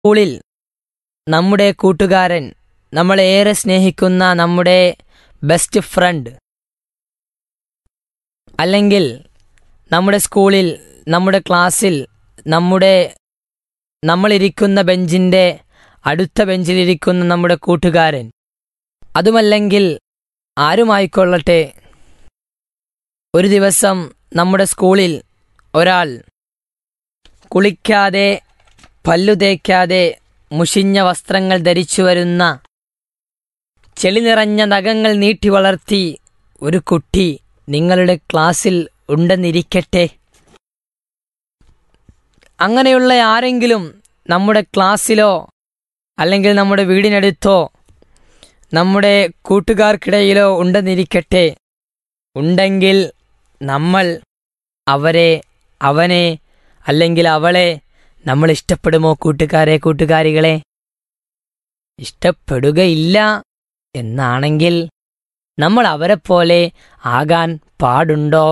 സ്കൂളിൽ നമ്മുടെ കൂട്ടുകാരൻ നമ്മളേറെ സ്നേഹിക്കുന്ന നമ്മുടെ ബെസ്റ്റ് ഫ്രണ്ട് അല്ലെങ്കിൽ നമ്മുടെ സ്കൂളിൽ നമ്മുടെ ക്ലാസ്സിൽ നമ്മുടെ നമ്മളിരിക്കുന്ന ബെഞ്ചിൻ്റെ അടുത്ത ബെഞ്ചിലിരിക്കുന്ന നമ്മുടെ കൂട്ടുകാരൻ അതുമല്ലെങ്കിൽ ആരുമായിക്കൊള്ളട്ടെ ഒരു ദിവസം നമ്മുടെ സ്കൂളിൽ ഒരാൾ കുളിക്കാതെ പല്ലു തേക്കാതെ മുഷിഞ്ഞ വസ്ത്രങ്ങൾ ധരിച്ചു വരുന്ന ചെളി നിറഞ്ഞ നഖങ്ങൾ നീട്ടി വളർത്തി ഒരു കുട്ടി നിങ്ങളുടെ ക്ലാസ്സിൽ ഉണ്ടെന്നിരിക്കട്ടെ അങ്ങനെയുള്ള ആരെങ്കിലും നമ്മുടെ ക്ലാസ്സിലോ അല്ലെങ്കിൽ നമ്മുടെ വീടിനടുത്തോ നമ്മുടെ കൂട്ടുകാർക്കിടയിലോ ഉണ്ടെന്നിരിക്കട്ടെ ഉണ്ടെങ്കിൽ നമ്മൾ അവരെ അവനെ അല്ലെങ്കിൽ അവളെ നമ്മൾ ഇഷ്ടപ്പെടുമോ കൂട്ടുകാരെ കൂട്ടുകാരികളെ ഇഷ്ടപ്പെടുകയില്ല എന്നാണെങ്കിൽ നമ്മൾ അവരെ പോലെ ആകാൻ പാടുണ്ടോ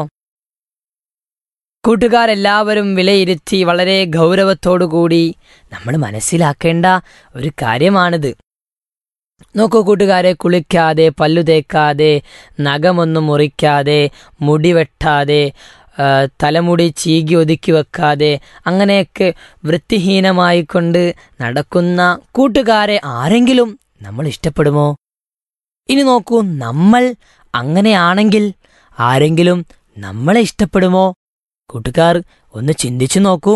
കൂട്ടുകാരെല്ലാവരും വിലയിരുത്തി വളരെ ഗൗരവത്തോടുകൂടി നമ്മൾ മനസ്സിലാക്കേണ്ട ഒരു കാര്യമാണിത് നോക്കൂ കൂട്ടുകാരെ കുളിക്കാതെ പല്ലു തേക്കാതെ നഖമൊന്നും മുറിക്കാതെ മുടി വെട്ടാതെ ആ, തലമുടി ചീകി ഒതുക്കി വെക്കാതെ അങ്ങനെയൊക്കെ വൃത്തിഹീനമായി കൊണ്ട് നടക്കുന്ന കൂട്ടുകാരെ ആരെങ്കിലും നമ്മൾ ഇഷ്ടപ്പെടുമോ ഇനി നോക്കൂ നമ്മൾ അങ്ങനെയാണെങ്കിൽ ആരെങ്കിലും നമ്മളെ ഇഷ്ടപ്പെടുമോ കൂട്ടുകാർ ഒന്ന് ചിന്തിച്ചു നോക്കൂ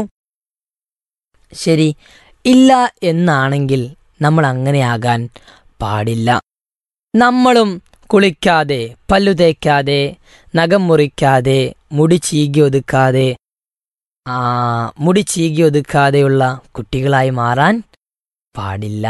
ശരി ഇല്ല എന്നാണെങ്കിൽ നമ്മൾ അങ്ങനെയാകാൻ പാടില്ല നമ്മളും കുളിക്കാതെ പല്ലു തേക്കാതെ നഖം മുറിക്കാതെ മുടി ചീകി ഒതുക്കാതെ ആ മുടി ചീകി ഒതുക്കാതെയുള്ള കുട്ടികളായി മാറാൻ പാടില്ല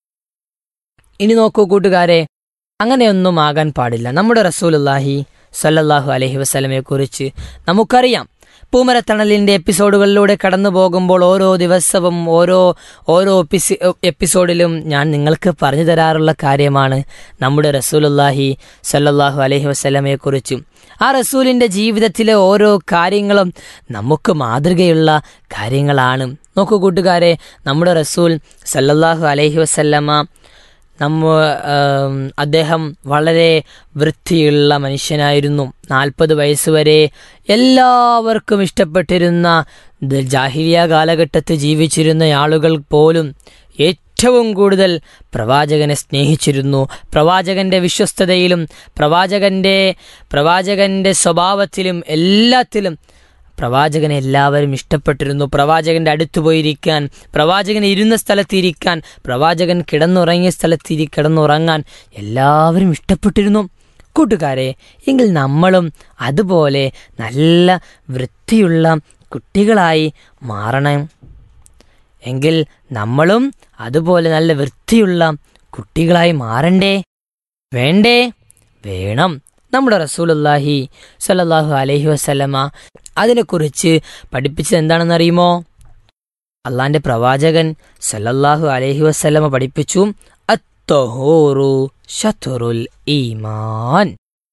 ഇനി നോക്കൂ കൂട്ടുകാരെ അങ്ങനെയൊന്നും ആകാൻ പാടില്ല നമ്മുടെ റസൂലുല്ലാഹി സല്ലല്ലാഹു അലൈഹി വസല്ലമയെ കുറിച്ച് നമുക്കറിയാം പൂമരത്തണലിൻ്റെ എപ്പിസോഡുകളിലൂടെ കടന്നു പോകുമ്പോൾ ഓരോ ദിവസവും ഓരോ ഓരോ എപ്പിസി എപ്പിസോഡിലും ഞാൻ നിങ്ങൾക്ക് പറഞ്ഞു തരാറുള്ള കാര്യമാണ് നമ്മുടെ റസൂലുല്ലാഹി സല്ലല്ലാഹു അലൈഹി വസല്ലമയെ കുറിച്ചും ആ റസൂലിൻ്റെ ജീവിതത്തിലെ ഓരോ കാര്യങ്ങളും നമുക്ക് മാതൃകയുള്ള കാര്യങ്ങളാണ് നോക്കൂ കൂട്ടുകാരെ നമ്മുടെ റസൂൽ സല്ലല്ലാഹു അലൈഹി വസല്ലമ നമ്മ ആം, അദ്ദേഹം വളരെ വൃത്തിയുള്ള മനുഷ്യനായിരുന്നു നാൽപ്പത് വയസ്സുവരെ എല്ലാവർക്കും ഇഷ്ടപ്പെട്ടിരുന്ന ദ- ജാഹിലിയ കാലഘട്ടത്തിൽ ജീവിച്ചിരുന്ന ആളുകൾ പോലും ഏറ്റവും കൂടുതൽ പ്രവാചകനെ സ്നേഹിച്ചിരുന്നു പ്രവാചകന്റെ വിശ്വസ്തതയിലും പ്രവാചകന്റെ പ്രവാചകന്റെ സ്വഭാവത്തിലും എല്ലാത്തിലും പ്രവാചകനെ എല്ലാവരും ഇഷ്ടപ്പെട്ടിരുന്നു പ്രവാചകന്റെ അടുത്ത് പോയിരിക്കാൻ പ്രവാചകൻ ഇരുന്ന സ്ഥലത്തിരിക്കാൻ പ്രവാചകൻ കിടന്നുറങ്ങിയ സ്ഥലത്തിരി കിടന്നുറങ്ങാൻ എല്ലാവരും ഇഷ്ടപ്പെട്ടിരുന്നു കൂട്ടുകാരെ എങ്കിൽ നമ്മളും അതുപോലെ നല്ല വൃത്തിയുള്ള കുട്ടികളായി മാറണം എങ്കിൽ നമ്മളും അതുപോലെ നല്ല വൃത്തിയുള്ള കുട്ടികളായി മാറണ്ടേ വേണ്ടേ വേണം നമ്മുടെ റസൂലുല്ലാഹി സല്ലല്ലാഹു അലൈഹി വസല്ലമ അതിനെക്കുറിച്ച് പഠിപ്പിച്ചത് എന്താണെന്നറിയുമോ അള്ളാന്റെ പ്രവാചകൻ സല്ലല്ലാഹു അലൈഹി വസല്ലമ പഠിപ്പിച്ചു അത്തഹൂറു ഷത്തുറുൽ ഈമാൻ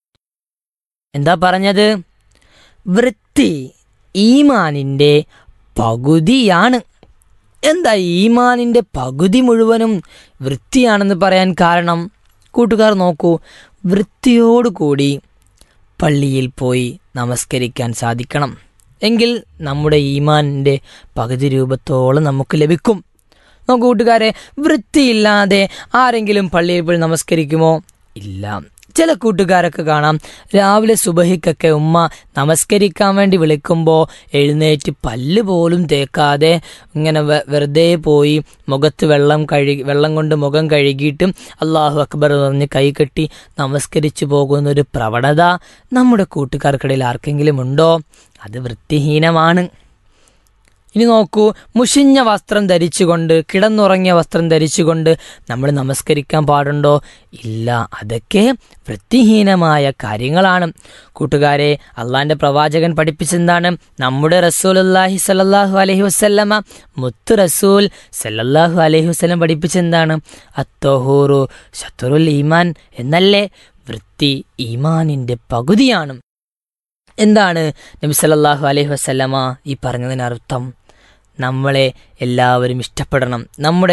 എന്താ പറഞ്ഞത് വൃത്തി ഈമാനിന്റെ പകുതിയാണ് എന്താ ഈമാനിന്റെ പകുതി മുഴുവനും വൃത്തിയാണെന്ന് പറയാൻ കാരണം കൂട്ടുകാർ നോക്കൂ വൃത്തിയോടുകൂടി പള്ളിയിൽ പോയി നമസ്കരിക്കാൻ സാധിക്കണം എങ്കിൽ നമ്മുടെ ഈമാനിൻ്റെ പകുതി രൂപത്തോളം നമുക്ക് ലഭിക്കും നോക്കൂ കൂട്ടുകാരെ വൃത്തിയില്ലാതെ ആരെങ്കിലും പള്ളിയിൽ പോയി നമസ്കരിക്കുമോ ഇല്ല ചില കൂട്ടുകാരൊക്കെ കാണാം രാവിലെ സുബഹിക്കൊക്കെ ഉമ്മ നമസ്കരിക്കാൻ വേണ്ടി വിളിക്കുമ്പോൾ എഴുന്നേറ്റ് പല്ല് പോലും തേക്കാതെ ഇങ്ങനെ വെ- വെറുതെ പോയി മുഖത്ത് വെള്ളം കഴുകി വെള്ളം കൊണ്ട് മുഖം കഴുകിയിട്ടും അള്ളാഹു അക്ബർ പറഞ്ഞ് കൈകെട്ടി നമസ്കരിച്ചു പോകുന്ന ഒരു പ്രവണത നമ്മുടെ കൂട്ടുകാർക്കിടയിൽ ആർക്കെങ്കിലും ഉണ്ടോ അത് വൃത്തിഹീനമാണ് ഇനി നോക്കൂ മുഷിഞ്ഞ വസ്ത്രം ധരിച്ചുകൊണ്ട് കിടന്നുറങ്ങിയ വസ്ത്രം ധരിച്ചുകൊണ്ട് നമ്മൾ നമസ്കരിക്കാൻ പാടുണ്ടോ ഇല്ല അതൊക്കെ വൃത്തിഹീനമായ കാര്യങ്ങളാണ് കൂട്ടുകാരെ അള്ളാന്റെ പ്രവാചകൻ പഠിപ്പിച്ചെന്താണ് നമ്മുടെ റസൂലുല്ലാഹി സല്ലല്ലാഹു അലൈഹി വസല്ലമ മുത്ത് റസൂൽ സല്ലല്ലാഹു അലൈഹി വസല്ലം പഠിപ്പിച്ചെന്താണ് അത്തോഹൂറു ഷത്തുറുൽ ഈമാൻ എന്നല്ലേ വൃത്തി ഈമാനിന്റെ പകുതിയാണ് എന്താണ് നബി സല്ലല്ലാഹു അലൈഹി വസല്ലമ ഈ പറഞ്ഞതിനർത്ഥം നമ്മളെ എല്ലാവരും ഇഷ്ടപ്പെടണം നമ്മുടെ